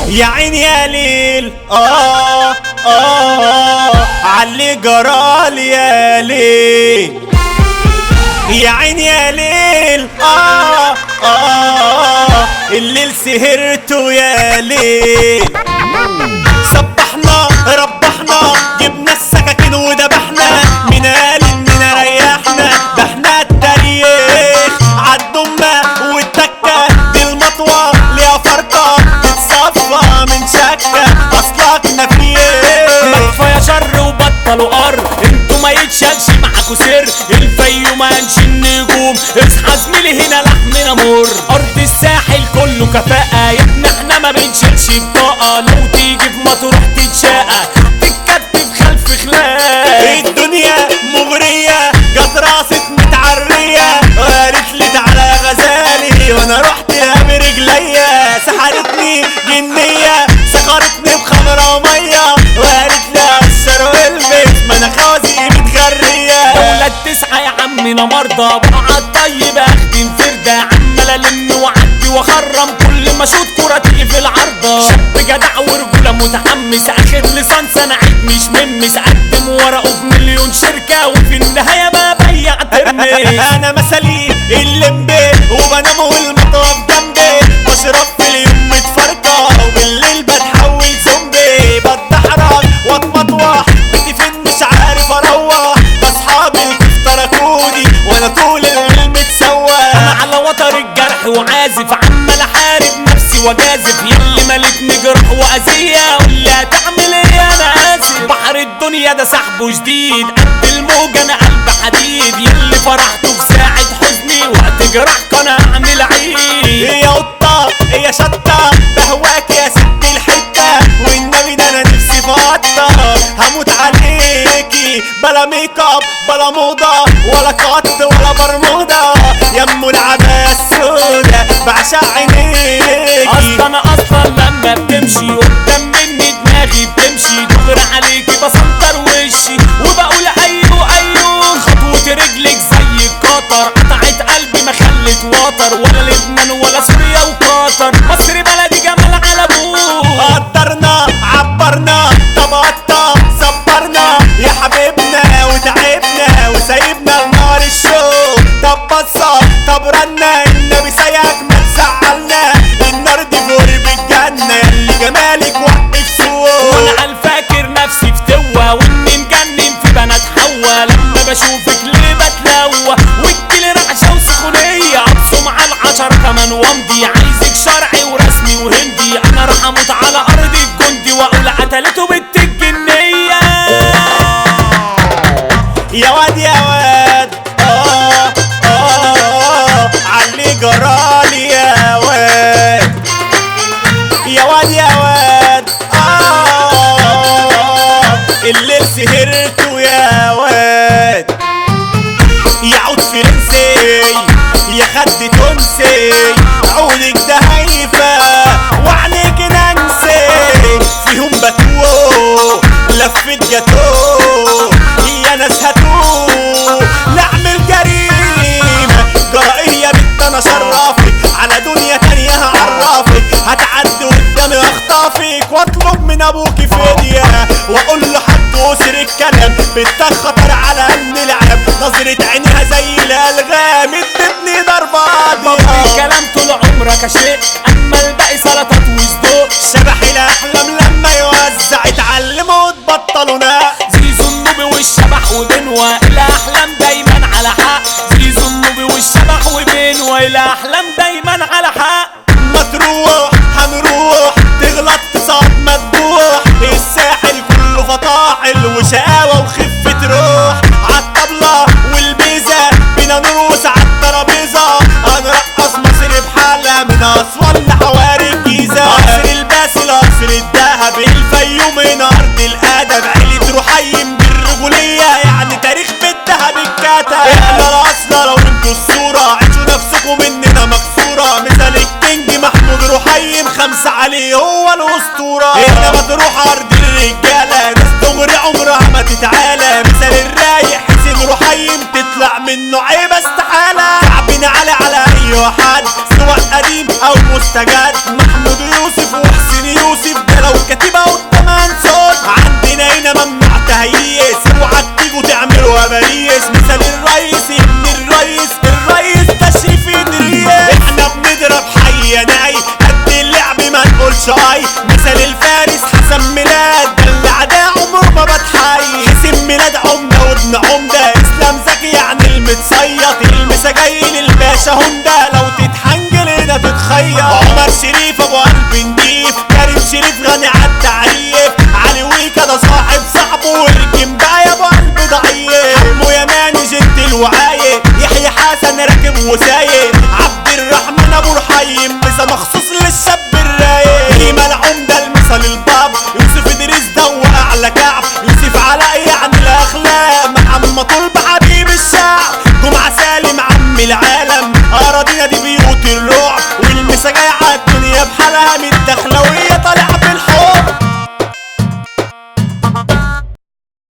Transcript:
يا عين يا ليل اه اه علي جرال يا ليل يا عين يا ليل اه اه الليل سهرته يا ليل سبحنا ربحنا جبنا السكاكين وذبحنا من قال اننا ريحنا ده احنا التاريخ عالدمة والتكة دي المطوة ليها فرقة تتصفى من شكة اصلك نفير كفايه شر وبطلوا قر انتوا ما يتشالش معاكوا سر الفيوم هنش النجوم اصحى زميلي هنا لحمنا مر ارض الساحل كله كفاءة يا ابني احنا ما بنشيلش بطاقة لو تيجي في مطروح تتشاقى تتكتف خلف خلاف الدنيا مغرية جت راست متعرية وقالت لي تعالى يا غزالي وانا رحت يا برجليا سحرتني جنية سكرتني بخمرة ومية وقالت لي اقشر والبس ما انا خوازي متغرية دولة تسعة يا عمنا مرضى بقعد طيب اخدم فردة عمال الم وعدي واخرم كل ما اشوط كرة تيجي في العارضة شاب جدع ورجولة متحمس اخد لسانس انا عيد مش ممس اقدم ورقه بمليون شركة وفي النهاية ما بيع ترمس انا مثلي اللمبي وبنام والمطاف جنبي بشرب في اليوم متفرقة وبالليل بتحول زومبي بتدحرج واتمطوح بيتي فين مش عارف اروح اصحابي الكيف تركوني وانا طول الليل متسوح انا على وتر الجرح وعازف عمال احارب نفسي واجازف يلي ملتني جرح واذية واللي هتعمل ايه انا اسف بحر الدنيا ده سحبه شديد قد الموج انا قلب حديد يلي فرحته في ساعة حزني وقت جرحك انا اعمل عيد يا قطة يا شطة بهواك يا ست الحتة والنبي ده انا نفسي في قطة هموت عليكي بلا ميك اب بلا موضة ولا قط ولا برمودا يا ام العباية السودا بعشق عينيكي اصلا انا اصلا لما بتمشي قدام مني دماغي بتمشي دغري عليكي بسنطر وشي وبقول ايوه ايوه خطوة رجلك زي القطر قطعت قلبي ما خلت وتر ولا لبنان ولا سوريا وقطر مصر بلدي جمال على ابوه قدرنا عبرنا طبقنا صبرنا يا حبيبنا وتعبنا وسايبنا لنار الشوق طب بصة طب رنا النبي سيك ما تزعلنا النار دي فور بالجنة ياللي جمالك وقف سوق وانا على الفاكر نفسي في توه واني مجنن في بنات حوا لما بشوفك ليه بتلوى والجيل رعشه وسخونيه ابصم على العشر كمان وامضي عايزك شرعي ورسمي وهندي انا راح اموت على ارض الجندي واقول قتلته بنت الجنيه يا واد يا واد اه اه علي جرالي يا واد يا واد يا واد اه الليل سهرته يا واد يعود فرنسي يا خد تونسي عودك ده هيفا وعليك ننسي فيهم بتوه لفت جاتوه يا ناس هاتوه نعمل جريمة جرائية بنت انا شرفك على دنيا تانية هعرفك هتعدي قدامي اخطافك واطلب من ابوك فدية واقول له حد اسر الكلام بنتك خطر على ان العب نظرة عينيها زي الالغام ادتني ضربات بابا الكلام طول عمرك شيء اما الباقي سلطات وصدوق شبح الاحلام لما يوزع اتعلموا وتبطلوا ناق زيزو النوبي والشبح وبنوى الاحلام دايما على حق زيزو النوبي والشبح وبنوى الاحلام دايما على حق ما تروح هنروح تغلط تصعد مذبوح الساحل كله فطاحل وشقاوة وخفة روح عالطبلة والبيزة بينا نروس عالترابيزة هنرقص مصر بحالها من أسوان لحواري الجيزة قصر الباسل قصر الدهب الفيوم من أرض الأدب عيلة رحيم بالرجولية يعني تاريخ بالذهب الكتب احنا رقصنا لو انتوا الصورة عيشوا نفسكم مننا مكسورة مثال الكينج محمود رحيم خمسة عليه هو الأسطورة انما تروح أرض الرجالة ناس دغري عمرها ما تتعالى مثال الرايق حسين رحيم تطلع منه عيب استحالة كعبنا على على أي حد سواء قديم أو مستجد محمود يوسف وحسين يوسف باشا هوندا لو تتحنجل هنا تتخير عمر شريف ابو قلب نضيف كريم شريف غني عالتعريف علي ويكا ده صاحب صاحبه واركن بقى يا ابو قلب ضعيف حمو يماني جنت الوعاية يحيى حسن راكب وسايق